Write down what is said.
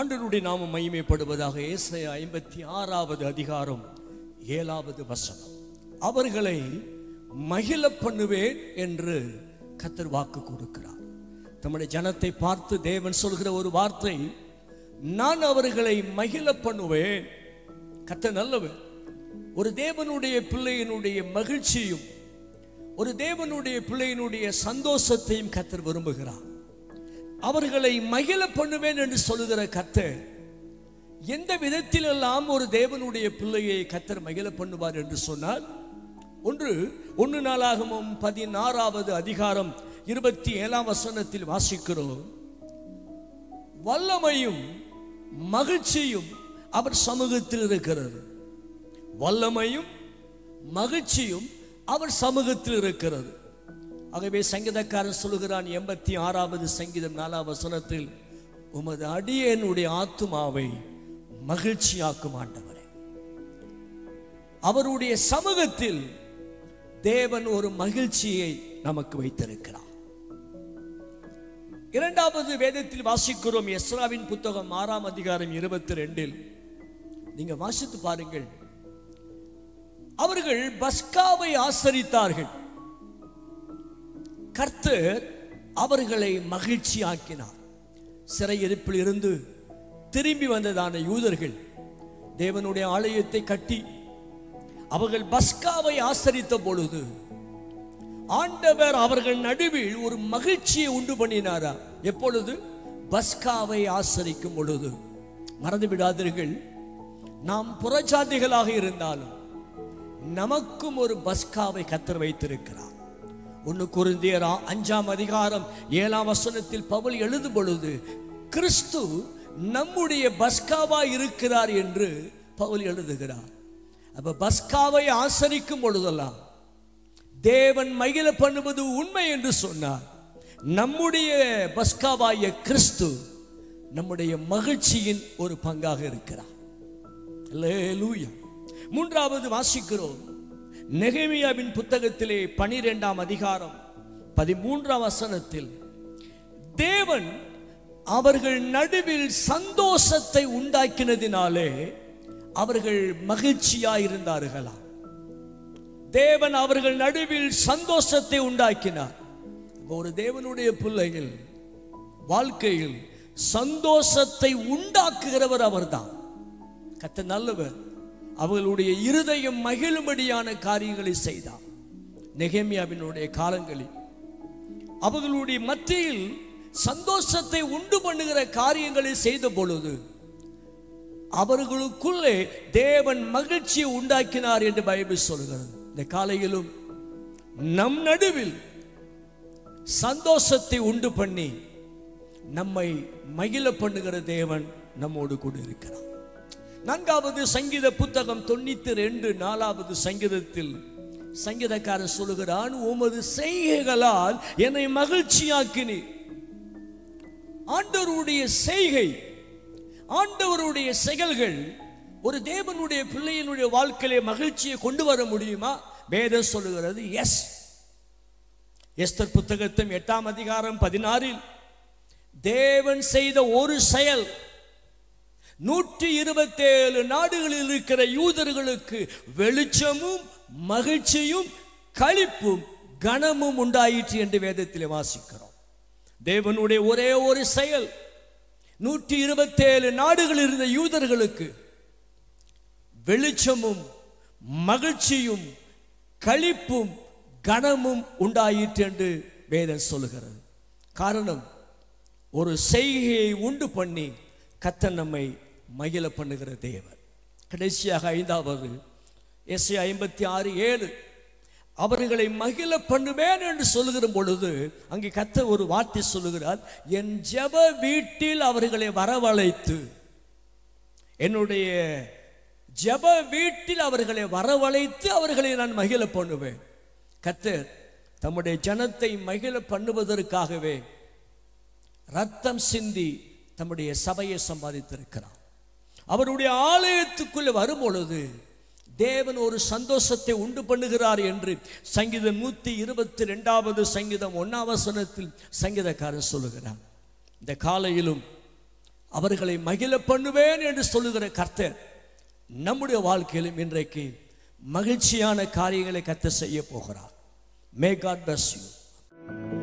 ஆண்டவருடைய நாமம் மகிமைப்படுவதாக ஏசாயா ஐம்பத்தி ஆறாவது அதிகாரம் ஏழாவது வசனம் அவர்களை மகிழ பண்ணுவேன் என்று கத்தர் வாக்கு கொடுக்கிறார் நம்முடைய ஜனத்தை பார்த்து தேவன் சொல்கிற ஒரு வார்த்தை நான் அவர்களை மகிழ பண்ணுவேன் கத்த நல்லவன் ஒரு தேவனுடைய பிள்ளையினுடைய மகிழ்ச்சியும் ஒரு தேவனுடைய பிள்ளையினுடைய சந்தோஷத்தையும் கத்தர் விரும்புகிறார் அவர்களை மகிழ பண்ணுவேன் என்று சொல்லுகிற கத்தர் எந்த விதத்திலெல்லாம் ஒரு தேவனுடைய பிள்ளையை கத்தர் மகிழ பண்ணுவார் என்று சொன்னால் ஒன்று ஒன்று நாளாகமும் பதினாறாவது அதிகாரம் இருபத்தி ஏழாம் வசனத்தில் வாசிக்கிறோம் வல்லமையும் மகிழ்ச்சியும் அவர் சமூகத்தில் இருக்கிறது வல்லமையும் மகிழ்ச்சியும் அவர் சமூகத்தில் இருக்கிறது ஆகவே சங்கீதக்காரன் சொல்லுகிறான் எண்பத்தி ஆறாவது சங்கீதம் நாலாம் வசனத்தில் உமது அடியனுடைய ஆத்துமாவை மகிழ்ச்சியாக்கும் ஆண்டவரே அவருடைய சமூகத்தில் தேவன் ஒரு மகிழ்ச்சியை நமக்கு வைத்திருக்கிறார் இரண்டாவது வேதத்தில் வாசிக்கிறோம் எஸ்ராவின் புத்தகம் ஆறாம் அதிகாரம் இருபத்தி ரெண்டில் நீங்க வாசித்து பாருங்கள் அவர்கள் பஸ்காவை ஆசரித்தார்கள் கர்த்தர் அவர்களை மகிழ்ச்சியாக்கினார் சிறையிருப்பில் இருந்து திரும்பி வந்ததான யூதர்கள் தேவனுடைய ஆலயத்தை கட்டி அவர்கள் பஸ்காவை ஆசரித்த பொழுது ஆண்டவர் அவர்கள் நடுவில் ஒரு மகிழ்ச்சியை உண்டு பண்ணினாரா எப்பொழுது பஸ்காவை ஆசரிக்கும் பொழுது மறந்து விடாதீர்கள் நாம் புறஜாதிகளாக இருந்தாலும் நமக்கும் ஒரு பஸ்காவை கத்தர் வைத்திருக்கிறார் ஒன்று குருந்தியரா அஞ்சாம் அதிகாரம் ஏழாம் வசனத்தில் பவுல் எழுதும் பொழுது கிறிஸ்து நம்முடைய பஸ்காவா இருக்கிறார் என்று பவுல் எழுதுகிறார் அப்ப பஸ்காவை ஆசரிக்கும் பொழுதெல்லாம் தேவன் மகிழ பண்ணுவது உண்மை என்று சொன்னார் நம்முடைய பஸ்காவாய கிறிஸ்து நம்முடைய மகிழ்ச்சியின் ஒரு பங்காக இருக்கிறார் அல்லேலூயா மூன்றாவது வாசிக்கிறோம் நெகேமியாவின் புத்தகத்திலே பனிரெண்டாம் அதிகாரம் பதிமூன்றாம் வசனத்தில் தேவன் அவர்கள் நடுவில் சந்தோஷத்தை உண்டாக்கினதினாலே அவர்கள் மகிழ்ச்சியாயிருந்தார்களாம் தேவன் அவர்கள் நடுவில் சந்தோஷத்தை உண்டாக்கினார் ஒரு தேவனுடைய பிள்ளைகள் வாழ்க்கையில் சந்தோஷத்தை உண்டாக்குகிறவர் அவர்தான் கத்த நல்லவர் அவர்களுடைய இருதயம் மகிழும்படியான காரியங்களை செய்தார் நெகேமியாவினுடைய காலங்களில் அவர்களுடைய மத்தியில் சந்தோஷத்தை உண்டு பண்ணுகிற காரியங்களை செய்த பொழுது அவர்களுக்குள்ளே தேவன் மகிழ்ச்சியை உண்டாக்கினார் என்று பைபிள் சொல்கிறது இந்த காலையிலும் நம் நடுவில் சந்தோஷத்தை உண்டு பண்ணி நம்மை மகிழ பண்ணுகிற தேவன் நம்மோடு கூட இருக்கிறார் நான்காவது சங்கீத புத்தகம் தொண்ணூத்தி ரெண்டு நாலாவது சங்கீதத்தில் சங்கீதக்காரன் சொல்லுகிறான் உமது செய்கைகளால் என்னை மகிழ்ச்சியாக்கினி ஆண்டவருடைய செய்கை ஆண்டவருடைய செயல்கள் ஒரு தேவனுடைய பிள்ளையினுடைய வாழ்க்கையிலே மகிழ்ச்சியை கொண்டு வர முடியுமா வேதம் சொல்லுகிறது எஸ் எஸ்தர் புத்தகத்தின் எட்டாம் அதிகாரம் பதினாறில் தேவன் செய்த ஒரு செயல் நூற்றி இருபத்தேழு நாடுகளில் இருக்கிற யூதர்களுக்கு வெளிச்சமும் மகிழ்ச்சியும் களிப்பும் கனமும் உண்டாயிற்று என்று வேதத்தில் வாசிக்கிறோம் தேவனுடைய ஒரே ஒரு செயல் நூற்றி இருபத்தேழு நாடுகளில் இருந்த யூதர்களுக்கு வெளிச்சமும் மகிழ்ச்சியும் களிப்பும் கனமும் உண்டாயிற்று என்று வேதம் சொல்லுகிறது காரணம் ஒரு செய்கையை உண்டு பண்ணி கத்த நம்மை மகிழ பண்ணுகிற தேவன் கடைசியாக ஐந்தாவது எஸ் ஐம்பத்தி ஆறு ஏழு அவர்களை மகிழ பண்ணுவேன் என்று சொல்லுகிற பொழுது அங்கே கத்த ஒரு வார்த்தை சொல்லுகிறார் என் ஜெப வீட்டில் அவர்களை வரவழைத்து என்னுடைய ஜெப வீட்டில் அவர்களை வரவழைத்து அவர்களை நான் மகிழ பண்ணுவேன் கத்தர் தம்முடைய ஜனத்தை மகிழ பண்ணுவதற்காகவே ரத்தம் சிந்தி தம்முடைய சபையை சம்பாதித்திருக்கிறார் அவருடைய ஆலயத்துக்குள்ளே வரும் பொழுது தேவன் ஒரு சந்தோஷத்தை உண்டு பண்ணுகிறார் என்று சங்கீதம் நூத்தி இருபத்தி ரெண்டாவது சங்கீதம் ஒன்னாம் வசனத்தில் சங்கீதக்காரன் சொல்லுகிறார் இந்த காலையிலும் அவர்களை மகிழ பண்ணுவேன் என்று சொல்லுகிற கர்த்தர் நம்முடைய வாழ்க்கையிலும் இன்றைக்கு மகிழ்ச்சியான காரியங்களை கர்த்தர் செய்ய போகிறார் மே காட் bless you